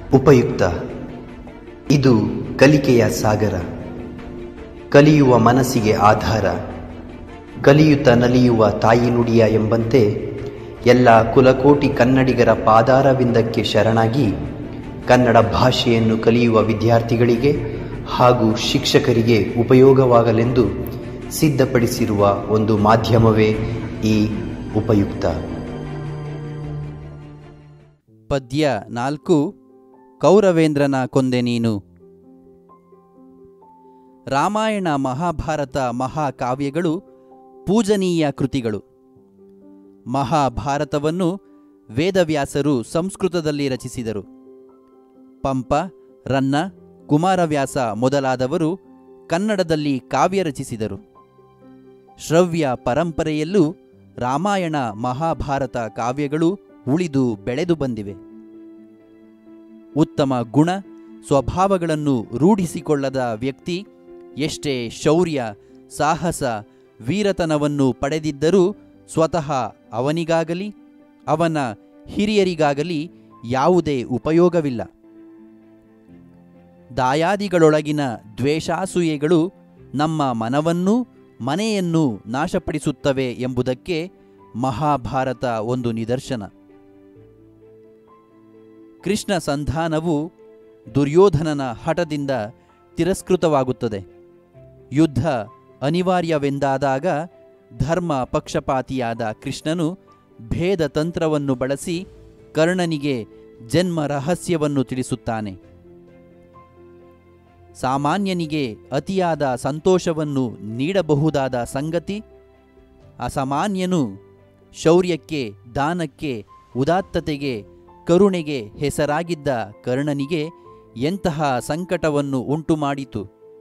ಉಪಯುಕ್ತ ಇದು ಕಲಿಕೆಯ ಸಾಗರ ಕಲಿಯುವ ಮನಸ್ಸಿಗೆ ಆಧಾರ ಕಲಿಯುತ್ತ ನಲಿಯುವ ತಾಯಿ ನುಡಿಯ ಎಂಬಂತೆ ಎಲ್ಲ ಕುಲಕೋಟಿ ಕನ್ನಡಿಗರ ಪಾದಾರವಿಂದಕ್ಕೆ ಶರಣಾಗಿ ಕನ್ನಡ ಭಾಷೆಯನ್ನು ಕಲಿಯುವ ವಿದ್ಯಾರ್ಥಿಗಳಿಗೆ ಹಾಗೂ ಶಿಕ್ಷಕರಿಗೆ ಉಪಯೋಗವಾಗಲೆಂದು ಸಿದ್ಧಪಡಿಸಿರುವ ಒಂದು ಮಾಧ್ಯಮವೇ ಈ ಉಪಯುಕ್ತ ಪದ್ಯ ನಾಲ್ಕು ಕೌರವೇಂದ್ರನ ಕೊಂದೆ ನೀನು ರಾಮಾಯಣ ಮಹಾಭಾರತ ಮಹಾಕಾವ್ಯಗಳು ಪೂಜನೀಯ ಕೃತಿಗಳು ಮಹಾಭಾರತವನ್ನು ವೇದವ್ಯಾಸರು ಸಂಸ್ಕೃತದಲ್ಲಿ ರಚಿಸಿದರು ಪಂಪ ರನ್ನ ಕುಮಾರವ್ಯಾಸ ಮೊದಲಾದವರು ಕನ್ನಡದಲ್ಲಿ ಕಾವ್ಯ ರಚಿಸಿದರು ಶ್ರವ್ಯ ಪರಂಪರೆಯಲ್ಲೂ ರಾಮಾಯಣ ಮಹಾಭಾರತ ಕಾವ್ಯಗಳು ಉಳಿದು ಬೆಳೆದು ಬಂದಿವೆ ಉತ್ತಮ ಗುಣ ಸ್ವಭಾವಗಳನ್ನು ರೂಢಿಸಿಕೊಳ್ಳದ ವ್ಯಕ್ತಿ ಎಷ್ಟೇ ಶೌರ್ಯ ಸಾಹಸ ವೀರತನವನ್ನು ಪಡೆದಿದ್ದರೂ ಸ್ವತಃ ಅವನಿಗಾಗಲಿ ಅವನ ಹಿರಿಯರಿಗಾಗಲಿ ಯಾವುದೇ ಉಪಯೋಗವಿಲ್ಲ ದಾಯಾದಿಗಳೊಳಗಿನ ದ್ವೇಷಾಸೂಯೆಗಳು ನಮ್ಮ ಮನವನ್ನೂ ಮನೆಯನ್ನು ನಾಶಪಡಿಸುತ್ತವೆ ಎಂಬುದಕ್ಕೆ ಮಹಾಭಾರತ ಒಂದು ನಿದರ್ಶನ ಕೃಷ್ಣ ಸಂಧಾನವು ದುರ್ಯೋಧನನ ಹಠದಿಂದ ತಿರಸ್ಕೃತವಾಗುತ್ತದೆ ಯುದ್ಧ ಅನಿವಾರ್ಯವೆಂದಾದಾಗ ಧರ್ಮ ಪಕ್ಷಪಾತಿಯಾದ ಕೃಷ್ಣನು ಭೇದ ತಂತ್ರವನ್ನು ಬಳಸಿ ಕರ್ಣನಿಗೆ ಜನ್ಮ ರಹಸ್ಯವನ್ನು ತಿಳಿಸುತ್ತಾನೆ ಸಾಮಾನ್ಯನಿಗೆ ಅತಿಯಾದ ಸಂತೋಷವನ್ನು ನೀಡಬಹುದಾದ ಸಂಗತಿ ಅಸಾಮಾನ್ಯನು ಶೌರ್ಯಕ್ಕೆ ದಾನಕ್ಕೆ ಉದಾತ್ತತೆಗೆ ಕರುಣೆಗೆ ಹೆಸರಾಗಿದ್ದ ಕರ್ಣನಿಗೆ ಎಂತಹ ಸಂಕಟವನ್ನು ಉಂಟುಮಾಡಿತು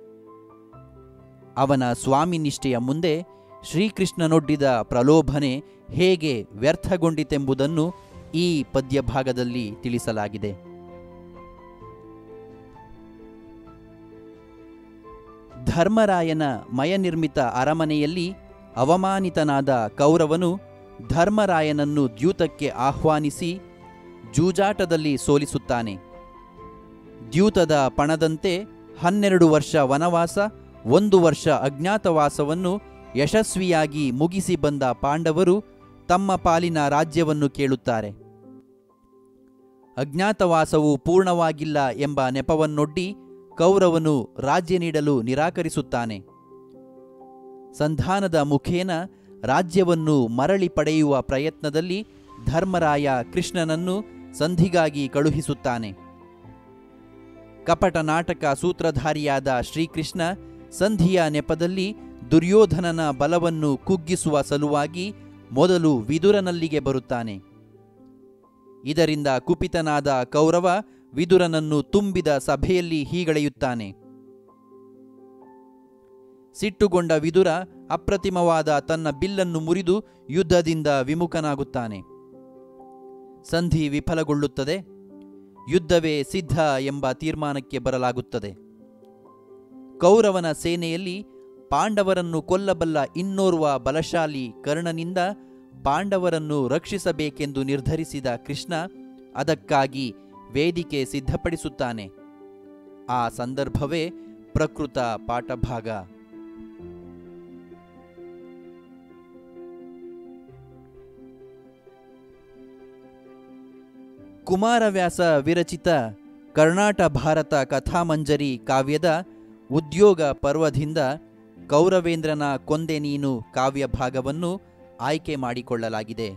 ಅವನ ಸ್ವಾಮಿನಿಷ್ಠೆಯ ಮುಂದೆ ಶ್ರೀಕೃಷ್ಣನೊಡ್ಡಿದ ಪ್ರಲೋಭನೆ ಹೇಗೆ ವ್ಯರ್ಥಗೊಂಡಿತೆಂಬುದನ್ನು ಈ ಪದ್ಯಭಾಗದಲ್ಲಿ ತಿಳಿಸಲಾಗಿದೆ ಧರ್ಮರಾಯನ ಮಯನಿರ್ಮಿತ ಅರಮನೆಯಲ್ಲಿ ಅವಮಾನಿತನಾದ ಕೌರವನು ಧರ್ಮರಾಯನನ್ನು ದ್ಯೂತಕ್ಕೆ ಆಹ್ವಾನಿಸಿ ಜೂಜಾಟದಲ್ಲಿ ಸೋಲಿಸುತ್ತಾನೆ ದ್ಯೂತದ ಪಣದಂತೆ ಹನ್ನೆರಡು ವರ್ಷ ವನವಾಸ ಒಂದು ವರ್ಷ ಅಜ್ಞಾತವಾಸವನ್ನು ಯಶಸ್ವಿಯಾಗಿ ಮುಗಿಸಿ ಬಂದ ಪಾಂಡವರು ತಮ್ಮ ಪಾಲಿನ ರಾಜ್ಯವನ್ನು ಕೇಳುತ್ತಾರೆ ಅಜ್ಞಾತವಾಸವು ಪೂರ್ಣವಾಗಿಲ್ಲ ಎಂಬ ನೆಪವನ್ನೊಡ್ಡಿ ಕೌರವನು ರಾಜ್ಯ ನೀಡಲು ನಿರಾಕರಿಸುತ್ತಾನೆ ಸಂಧಾನದ ಮುಖೇನ ರಾಜ್ಯವನ್ನು ಮರಳಿ ಪಡೆಯುವ ಪ್ರಯತ್ನದಲ್ಲಿ ಧರ್ಮರಾಯ ಕೃಷ್ಣನನ್ನು ಸಂಧಿಗಾಗಿ ಕಳುಹಿಸುತ್ತಾನೆ ಕಪಟ ನಾಟಕ ಸೂತ್ರಧಾರಿಯಾದ ಶ್ರೀಕೃಷ್ಣ ಸಂಧಿಯ ನೆಪದಲ್ಲಿ ದುರ್ಯೋಧನನ ಬಲವನ್ನು ಕುಗ್ಗಿಸುವ ಸಲುವಾಗಿ ಮೊದಲು ವಿದುರನಲ್ಲಿಗೆ ಬರುತ್ತಾನೆ ಇದರಿಂದ ಕುಪಿತನಾದ ಕೌರವ ವಿದುರನನ್ನು ತುಂಬಿದ ಸಭೆಯಲ್ಲಿ ಹೀಗಳೆಯುತ್ತಾನೆ ಸಿಟ್ಟುಗೊಂಡ ವಿದುರ ಅಪ್ರತಿಮವಾದ ತನ್ನ ಬಿಲ್ಲನ್ನು ಮುರಿದು ಯುದ್ಧದಿಂದ ವಿಮುಖನಾಗುತ್ತಾನೆ ಸಂಧಿ ವಿಫಲಗೊಳ್ಳುತ್ತದೆ ಯುದ್ಧವೇ ಸಿದ್ಧ ಎಂಬ ತೀರ್ಮಾನಕ್ಕೆ ಬರಲಾಗುತ್ತದೆ ಕೌರವನ ಸೇನೆಯಲ್ಲಿ ಪಾಂಡವರನ್ನು ಕೊಲ್ಲಬಲ್ಲ ಇನ್ನೋರ್ವ ಬಲಶಾಲಿ ಕರ್ಣನಿಂದ ಪಾಂಡವರನ್ನು ರಕ್ಷಿಸಬೇಕೆಂದು ನಿರ್ಧರಿಸಿದ ಕೃಷ್ಣ ಅದಕ್ಕಾಗಿ ವೇದಿಕೆ ಸಿದ್ಧಪಡಿಸುತ್ತಾನೆ ಆ ಸಂದರ್ಭವೇ ಪ್ರಕೃತ ಪಾಠಭಾಗ ಕುಮಾರವ್ಯಾಸ ವಿರಚಿತ ಕರ್ನಾಟ ಭಾರತ ಕಥಾಮಂಜರಿ ಕಾವ್ಯದ ಉದ್ಯೋಗ ಪರ್ವದಿಂದ ಕೌರವೇಂದ್ರನ ಕೊಂದೆ ನೀನು ಕಾವ್ಯ ಭಾಗವನ್ನು ಆಯ್ಕೆ ಮಾಡಿಕೊಳ್ಳಲಾಗಿದೆ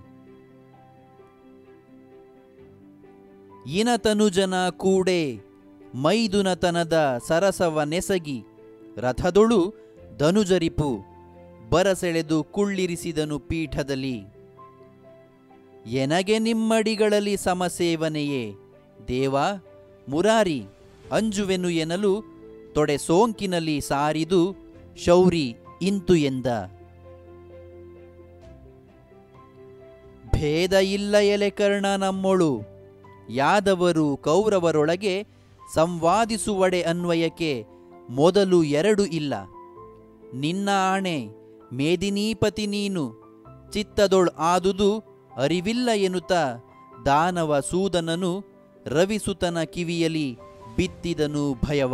ಇನತನುಜನ ಕೂಡೆ ಮೈದುನತನದ ಸರಸವ ನೆಸಗಿ ರಥದೊಳು ಧನುಜರಿಪು ಬರಸೆಳೆದು ಕುಳ್ಳಿರಿಸಿದನು ಪೀಠದಲ್ಲಿ ಎನಗೆ ನಿಮ್ಮಡಿಗಳಲ್ಲಿ ಸಮಸೇವನೆಯೇ ದೇವ ಮುರಾರಿ ಅಂಜುವೆನು ಎನಲು ತೊಡೆ ಸೋಂಕಿನಲ್ಲಿ ಸಾರಿದು ಶೌರಿ ಇಂತು ಎಂದ ಭೇದ ಇಲ್ಲ ಎಲೆ ಕರ್ಣ ನಮ್ಮೊಳು ಯಾದವರು ಕೌರವರೊಳಗೆ ಸಂವಾದಿಸುವಡೆ ಅನ್ವಯಕ್ಕೆ ಮೊದಲು ಎರಡು ಇಲ್ಲ ನಿನ್ನ ಆಣೆ ಮೇದಿನೀಪತಿ ನೀನು ಚಿತ್ತದೊಳ್ ಆದುದು ಅರಿವಿಲ್ಲ ಎನ್ನುತ್ತ ದಾನವ ಸೂದನನು ರವಿಸುತನ ಕಿವಿಯಲಿ ಬಿತ್ತಿದನು ಭಯವ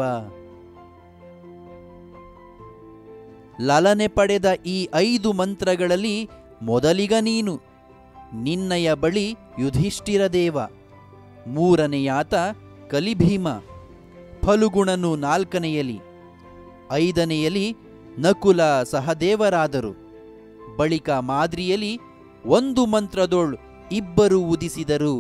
ಲಲನೆ ಪಡೆದ ಈ ಐದು ಮಂತ್ರಗಳಲ್ಲಿ ಮೊದಲಿಗ ನೀನು ನಿನ್ನಯ ಬಳಿ ಯುಧಿಷ್ಠಿರದೇವ ಮೂರನೆಯಾತ ಕಲಿಭೀಮ ಫಲುಗುಣನು ನಾಲ್ಕನೆಯಲಿ ಐದನೆಯಲಿ ನಕುಲ ಸಹದೇವರಾದರು ಬಳಿಕ ಮಾದ್ರಿಯಲಿ ಒಂದು ಮಂತ್ರದೊಳ್ ಇಬ್ಬರು ಉದಿಸಿದರು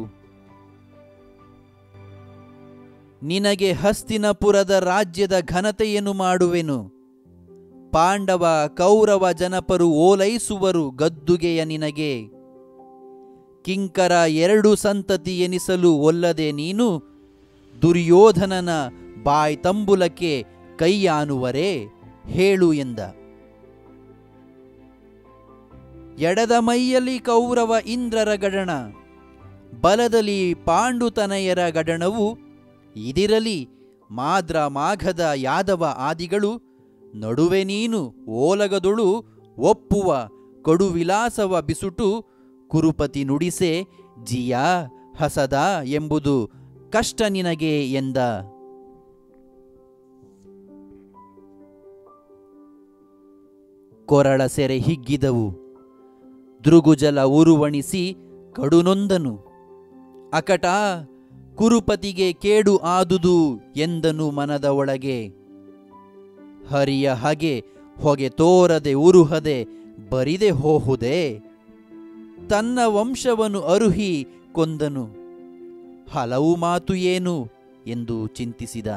ನಿನಗೆ ಹಸ್ತಿನಪುರದ ರಾಜ್ಯದ ಘನತೆಯನ್ನು ಮಾಡುವೆನು ಪಾಂಡವ ಕೌರವ ಜನಪರು ಓಲೈಸುವರು ಗದ್ದುಗೆಯ ನಿನಗೆ ಕಿಂಕರ ಎರಡು ಸಂತತಿ ಎನಿಸಲು ಒಲ್ಲದೆ ನೀನು ದುರ್ಯೋಧನನ ಬಾಯ್ ತಂಬುಲಕ್ಕೆ ಕೈಯಾನುವರೇ ಹೇಳು ಎಂದ ಎಡದ ಮೈಯಲ್ಲಿ ಕೌರವ ಇಂದ್ರರ ಗಡಣ ಬಲದಲ್ಲಿ ಪಾಂಡುತನಯರ ಗಡಣವು ಇದಿರಲಿ ಮಾದ್ರ ಮಾಘದ ಯಾದವ ಆದಿಗಳು ನಡುವೆ ನೀನು ಓಲಗದೊಳು ಒಪ್ಪುವ ಕಡುವಿಲಾಸವ ಬಿಸುಟು ಕುರುಪತಿ ನುಡಿಸೆ ಜಿಯ ಹಸದ ಎಂಬುದು ಕಷ್ಟ ನಿನಗೆ ಎಂದ ಕೊರಳ ಸೆರೆ ಹಿಗ್ಗಿದವು ದೃಗುಜಲ ಉರುವಣಿಸಿ ಕಡುನೊಂದನು ಅಕಟ ಕುರುಪತಿಗೆ ಕೇಡು ಆದುದು ಎಂದನು ಮನದ ಒಳಗೆ ಹರಿಯ ಹಗೆ ಹೊಗೆ ತೋರದೆ ಉರುಹದೆ ಬರಿದೆ ಹೋಹುದೆ ತನ್ನ ವಂಶವನ್ನು ಅರುಹಿ ಕೊಂದನು ಹಲವು ಮಾತು ಏನು ಎಂದು ಚಿಂತಿಸಿದ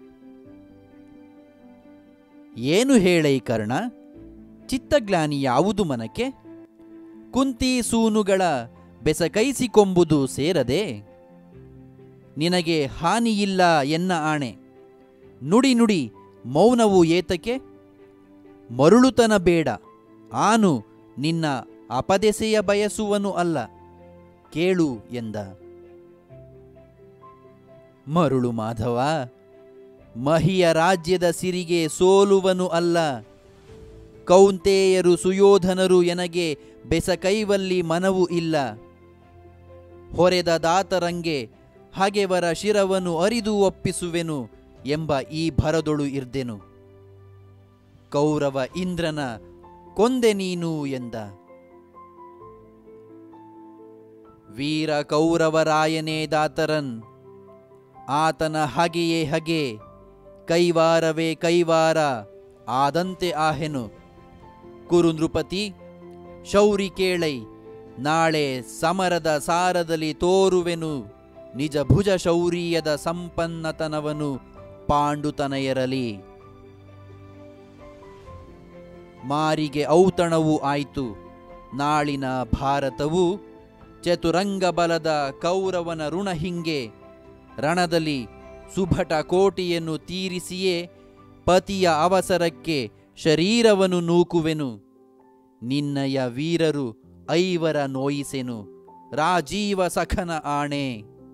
ಏನು ಹೇಳೈ ಕರ್ಣ ಚಿತ್ತಗ್ಲಾನಿ ಯಾವುದು ಮನಕ್ಕೆ ಕುಂತಿ ಸೂನುಗಳ ಬೆಸಕೈಸಿಕೊಂಬುದು ಸೇರದೆ ನಿನಗೆ ಹಾನಿಯಿಲ್ಲ ಎನ್ನ ಆಣೆ ನುಡಿ ನುಡಿ ಮೌನವು ಏತಕ್ಕೆ ಮರುಳುತನ ಬೇಡ ಆನು ನಿನ್ನ ಅಪದೆಸೆಯ ಬಯಸುವನು ಅಲ್ಲ ಕೇಳು ಎಂದ ಮರುಳು ಮಾಧವ ಮಹಿಯ ರಾಜ್ಯದ ಸಿರಿಗೆ ಸೋಲುವನು ಅಲ್ಲ ಕೌಂತೇಯರು ಸುಯೋಧನರು ಎನಗೆ ಬೆಸಕೈವಲ್ಲಿ ಮನವು ಇಲ್ಲ ಹೊರೆದ ದಾತರಂಗೆ ಹಗೆವರ ಶಿರವನ್ನು ಅರಿದು ಒಪ್ಪಿಸುವೆನು ಎಂಬ ಈ ಭರದೊಳು ಇರ್ದೆನು ಕೌರವ ಇಂದ್ರನ ಕೊಂದೆ ನೀನು ಎಂದ ವೀರ ಕೌರವರಾಯನೇ ದಾತರನ್ ಆತನ ಹಗೆಯೇ ಹಗೆ ಕೈವಾರವೇ ಕೈವಾರ ಆದಂತೆ ಆಹೆನು ಕುರು ನೃಪತಿ ಶೌರಿ ಕೇಳೈ ನಾಳೆ ಸಮರದ ಸಾರದಲ್ಲಿ ತೋರುವೆನು ನಿಜ ಭುಜ ಶೌರ್ಯದ ಸಂಪನ್ನತನವನು ಪಾಂಡುತನಯರಲಿ ಮಾರಿಗೆ ಔತಣವು ಆಯಿತು ನಾಳಿನ ಭಾರತವು ಚತುರಂಗ ಬಲದ ಕೌರವನ ಋಣ ಹಿಂಗೆ ರಣದಲ್ಲಿ ಸುಭಟ ಕೋಟಿಯನ್ನು ತೀರಿಸಿಯೇ ಪತಿಯ ಅವಸರಕ್ಕೆ ಶರೀರವನ್ನು ನೂಕುವೆನು ನಿನ್ನಯ ವೀರರು ಐವರ ನೋಯಿಸೆನು ರಾಜೀವ ಸಖನ ಆಣೆ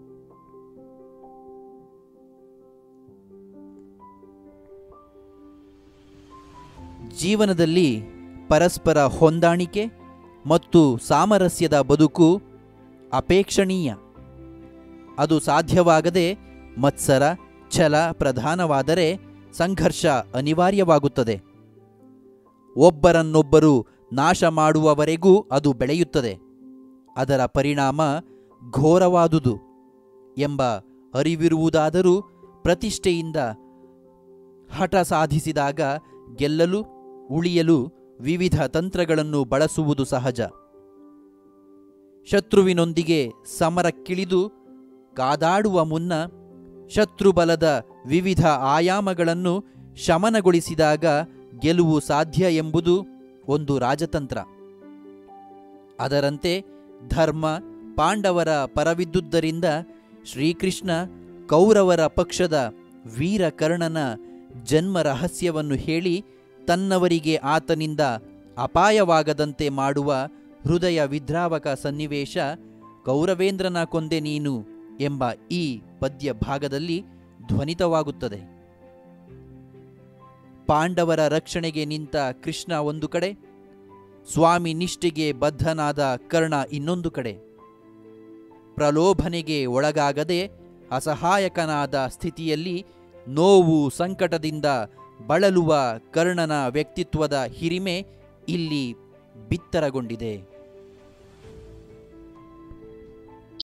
ಜೀವನದಲ್ಲಿ ಪರಸ್ಪರ ಹೊಂದಾಣಿಕೆ ಮತ್ತು ಸಾಮರಸ್ಯದ ಬದುಕು ಅಪೇಕ್ಷಣೀಯ ಅದು ಸಾಧ್ಯವಾಗದೆ ಮತ್ಸರ ಛಲ ಪ್ರಧಾನವಾದರೆ ಸಂಘರ್ಷ ಅನಿವಾರ್ಯವಾಗುತ್ತದೆ ಒಬ್ಬರನ್ನೊಬ್ಬರು ನಾಶ ಮಾಡುವವರೆಗೂ ಅದು ಬೆಳೆಯುತ್ತದೆ ಅದರ ಪರಿಣಾಮ ಘೋರವಾದುದು ಎಂಬ ಅರಿವಿರುವುದಾದರೂ ಪ್ರತಿಷ್ಠೆಯಿಂದ ಹಠ ಸಾಧಿಸಿದಾಗ ಗೆಲ್ಲಲು ಉಳಿಯಲು ವಿವಿಧ ತಂತ್ರಗಳನ್ನು ಬಳಸುವುದು ಸಹಜ ಶತ್ರುವಿನೊಂದಿಗೆ ಸಮರಕ್ಕಿಳಿದು ಕಾದಾಡುವ ಮುನ್ನ ಶತ್ರುಬಲದ ವಿವಿಧ ಆಯಾಮಗಳನ್ನು ಶಮನಗೊಳಿಸಿದಾಗ ಗೆಲುವು ಸಾಧ್ಯ ಎಂಬುದು ಒಂದು ರಾಜತಂತ್ರ ಅದರಂತೆ ಧರ್ಮ ಪಾಂಡವರ ಪರವಿದ್ದುದರಿಂದ ಶ್ರೀಕೃಷ್ಣ ಕೌರವರ ಪಕ್ಷದ ವೀರಕರ್ಣನ ಜನ್ಮ ರಹಸ್ಯವನ್ನು ಹೇಳಿ ತನ್ನವರಿಗೆ ಆತನಿಂದ ಅಪಾಯವಾಗದಂತೆ ಮಾಡುವ ಹೃದಯ ವಿದ್ರಾವಕ ಸನ್ನಿವೇಶ ಕೌರವೇಂದ್ರನ ಕೊಂದೆ ನೀನು ಎಂಬ ಈ ಪದ್ಯ ಭಾಗದಲ್ಲಿ ಧ್ವನಿತವಾಗುತ್ತದೆ ಪಾಂಡವರ ರಕ್ಷಣೆಗೆ ನಿಂತ ಕೃಷ್ಣ ಒಂದು ಕಡೆ ಸ್ವಾಮಿ ನಿಷ್ಠೆಗೆ ಬದ್ಧನಾದ ಕರ್ಣ ಇನ್ನೊಂದು ಕಡೆ ಪ್ರಲೋಭನೆಗೆ ಒಳಗಾಗದೆ ಅಸಹಾಯಕನಾದ ಸ್ಥಿತಿಯಲ್ಲಿ ನೋವು ಸಂಕಟದಿಂದ ಬಳಲುವ ಕರ್ಣನ ವ್ಯಕ್ತಿತ್ವದ ಹಿರಿಮೆ ಇಲ್ಲಿ ಬಿತ್ತರಗೊಂಡಿದೆ